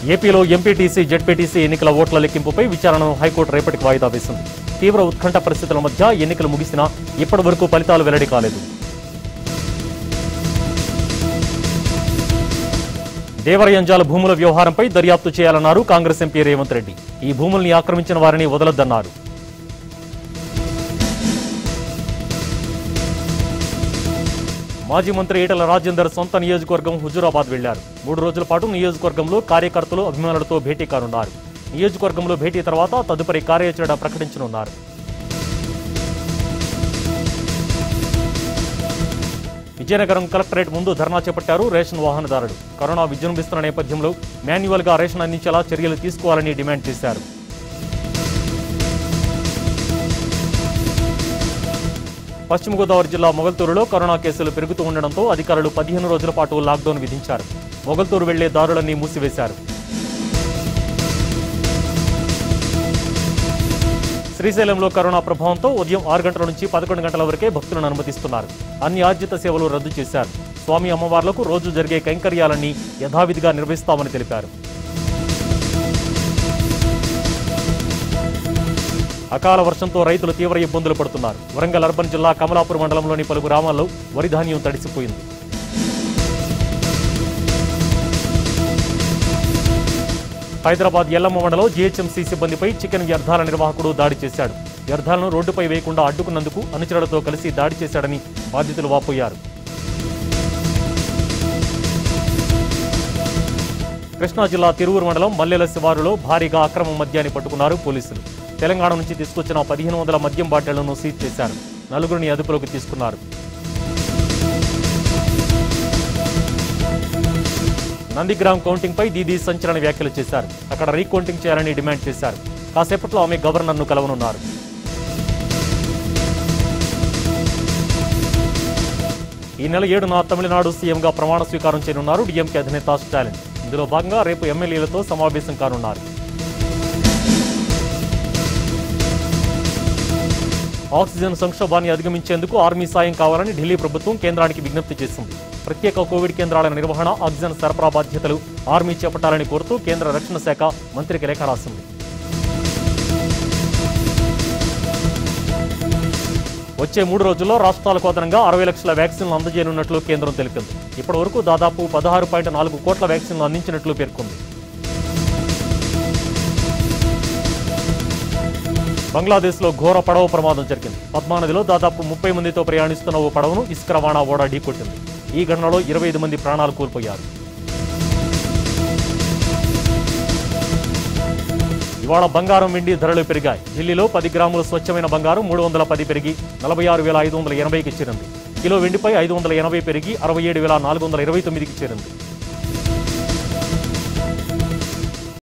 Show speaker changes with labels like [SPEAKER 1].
[SPEAKER 1] ఏపీలో MPTC ZPTC ఎన్నికల ఓట్ల లెక్కింపుపై విచారణను హైకోర్టు రేపటికి వాయిదా వేసింది తీవ్ర ఉత్కంఠ పరిస్థితుల మధ్య ఎన్నికలు ముగిసినా ఇప్పటి వరకు ఫలితాలు వెల్లడి కాలేదు దేవరయంజాల భూముల వ్యవహారంపై దర్యాప్తు చేయాలన్నారు కాంగ్రెస్ ఎంపీ రేవంత్ రెడ్డి ఈ భూముల్ని ఆక్రమించిన వారిని వదలొద్దన్నారు మాజీ మంత్రి ఈటల రాజేందర్ సొంత నియోజకవర్గం హుజూరాబాద్ వెళ్లారు మూడు రోజుల పాటు నియోజకవర్గంలో కార్యకర్తలు అభిమానులతో భేటీ కానున్నారు నియోజకవర్గంలో భేటీ తర్వాత తదుపరి కార్యాచరణ ప్రకటించనున్నారు విజయనగరం కలెక్టరేట్ ముందు ధర్నా చేపట్టారు రేషన్ వాహనదారులు కరోనా విజృంభిస్తున్న నేపథ్యంలో మాన్యువల్ గా రేషన్ అందించేలా చర్యలు తీసుకోవాలని డిమాండ్ చేశారు పశ్చిమ గోదావరి జిల్లా మొగల్తూరులో కరోనా కేసులు పెరుగుతూ ఉండడంతో అధికారులు పదిహేను రోజుల పాటు లాక్డౌన్ విధించారు మొగల్తూరు వెళ్లే దారులన్నీ మూసివేశారు శ్రీశైలంలో కరోనా ప్రభావంతో ఉదయం ఆరు గంటల నుంచి పదకొండు గంటల వరకే భక్తులను అనుమతిస్తున్నారు అన్ని ఆర్జిత సేవలు రద్దు చేశారు స్వామి అమ్మవార్లకు రోజు జరిగే కైంకర్యాలన్నీ యథావిధిగా నిర్వహిస్తామని తెలిపారు అకాల వర్షంతో రైతులు తీవ్ర ఇబ్బందులు పడుతున్నారు వరంగల్ అర్బన్ జిల్లా కమలాపూర్ మండలంలోని పలు గ్రామాల్లో వరి ధాన్యం తడిసిపోయింది హైదరాబాద్ ఎల్లమ్మ మండలం జీహెచ్ఎంసీ సిబ్బందిపై చికెన్ వ్యర్థాల నిర్వాహకుడు దాడి చేశాడు వ్యర్థాలను రోడ్డుపై వేయకుండా అడ్డుకున్నందుకు అనుచరులతో కలిసి దాడి చేశాడని బాధితులు వాపోయారు కృష్ణా జిల్లా తిరువురు మండలం మల్లెల శివారులో భారీగా అక్రమ మద్యాన్ని పట్టుకున్నారు పోలీసులు తెలంగాణ నుంచి తీసుకొచ్చిన పదిహేను వందల మద్యం బాటిళ్లను సీజ్ చేశారు నలుగురిని అదుపులోకి తీసుకున్నారు నందిగ్రామ్ కౌంటింగ్ పై దీదీ సంచలన వ్యాఖ్యలు చేశారు అక్కడ రీకౌంటింగ్ చేయాలని డిమాండ్ చేశారు కాసేపట్లో ఆమె గవర్నర్ను కలవనున్నారు ఈ నెల ఏడున తమిళనాడు సీఎంగా ప్రమాణ స్వీకారం చేయనున్నారు డీఎంకే అధినేత స్టాలిన్ ఇందులో భాగంగా రేపు ఎమ్మెల్యేలతో సమావేశం కానున్నారు ఆక్సిజన్ సంక్షోభాన్ని అధిగమించేందుకు ఆర్మీ సాయం కావాలని ఢిల్లీ ప్రభుత్వం కేంద్రానికి విజ్ఞప్తి చేసింది ప్రత్యేక కోవిడ్ కేంద్రాల నిర్వహణ ఆక్సిజన్ సరఫరా బాధ్యతలు ఆర్మీ చేపట్టాలని కోరుతూ కేంద్ర రక్షణ శాఖ మంత్రికి లేఖ రాసింది వచ్చే మూడు రోజుల్లో రాష్ట్రాలకు అదనంగా అరవై లక్షల వ్యాక్సిన్లు అందజేయనున్నట్లు కేంద్రం తెలిపింది ఇప్పటి వరకు దాదాపు పదహారు పాయింట్ నాలుగు కోట్ల వ్యాక్సిన్లు అందించినట్లు పేర్కొంది బంగ్లాదేశ్లో ఘోర పడవ ప్రమాదం జరిగింది పద్మానదిలో దాదాపు ముప్పై మందితో ప్రయాణిస్తున్న ఓ పడవను ఇసుక రవాణా ఓడ ఢీకొట్టింది ఈ ఘటనలో ఇరవై ఐదు మంది ప్రాణాలు కోల్పోయారు ఇవాళ బంగారం వెండి ధరలు పెరిగాయి ఢిల్లీలో పది గ్రాముల స్వచ్ఛమైన బంగారం మూడు వందల పది పెరిగి నలభై ఆరు వేల ఐదు వందల ఎనభైకి చేరింది కిలో వెండిపై ఐదు వందల ఎనభై పెరిగి అరవై ఏడు వేల నాలుగు వందల ఇరవై తొమ్మిదికి చేరింది